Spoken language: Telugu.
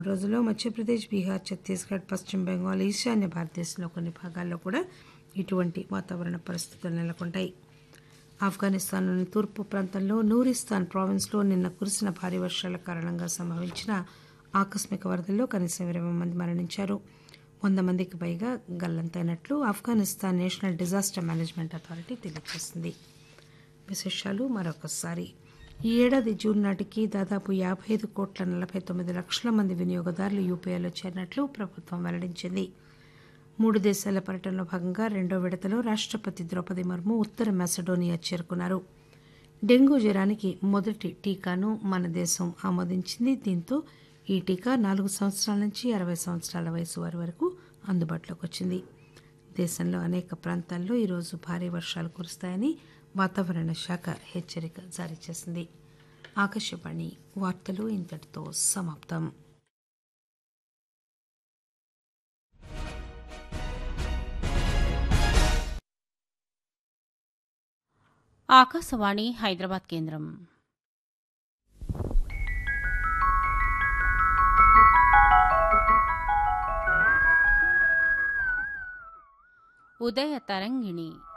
రోజుల్లో మధ్యప్రదేశ్ బీహార్ ఛత్తీస్గఢ్ పశ్చిమ బెంగాల్ ఈశాన్య భారతదేశంలో కొన్ని భాగాల్లో కూడా ఇటువంటి వాతావరణ పరిస్థితులు నెలకొంటాయి ఆఫ్ఘనిస్తాన్లోని తూర్పు ప్రాంతంలో నూరిస్తాన్ ప్రావిన్స్లో నిన్న కురిసిన భారీ వర్షాల కారణంగా సంభవించిన ఆకస్మిక వరదల్లో కనీసం ఇరవై మంది మరణించారు వంద మందికి పైగా గల్లంతైనట్లు Afghanistan national disaster management authority తెలియజేసింది విశేషాలు మరొకసారి ఈ ఏడాది జూన్ నాటికి దాదాపు యాభై ఐదు కోట్ల నలభై తొమ్మిది లక్షల మంది వినియోగదారులు యూపీఐలో చేరినట్లు ప్రభుత్వం వెల్లడించింది మూడు దేశాల పర్యటనలో భాగంగా రెండో విడతలో రాష్టపతి ద్రౌపది ముర్ము ఉత్తర మెసడోనియా చేరుకున్నారు డెంగూ జ్వరానికి మొదటి టీకాను మన దేశం ఆమోదించింది దీంతో ఈ టీకా నాలుగు సంవత్సరాల నుంచి అరవై సంవత్సరాల వయసు వారి వరకు అందుబాటులోకి వచ్చింది దేశంలో అనేక ప్రాంతాల్లో ఈరోజు భారీ వర్షాలు కురుస్తాయని వాతావరణ శాఖ హెచ్చరిక జారీ చేసింది ఆకాశవాణి వార్తలు ఇంతటితో సమాప్తం ఆకాశవాణి హైదరాబాద్ కేంద్రం ఉదయ తరంగిణి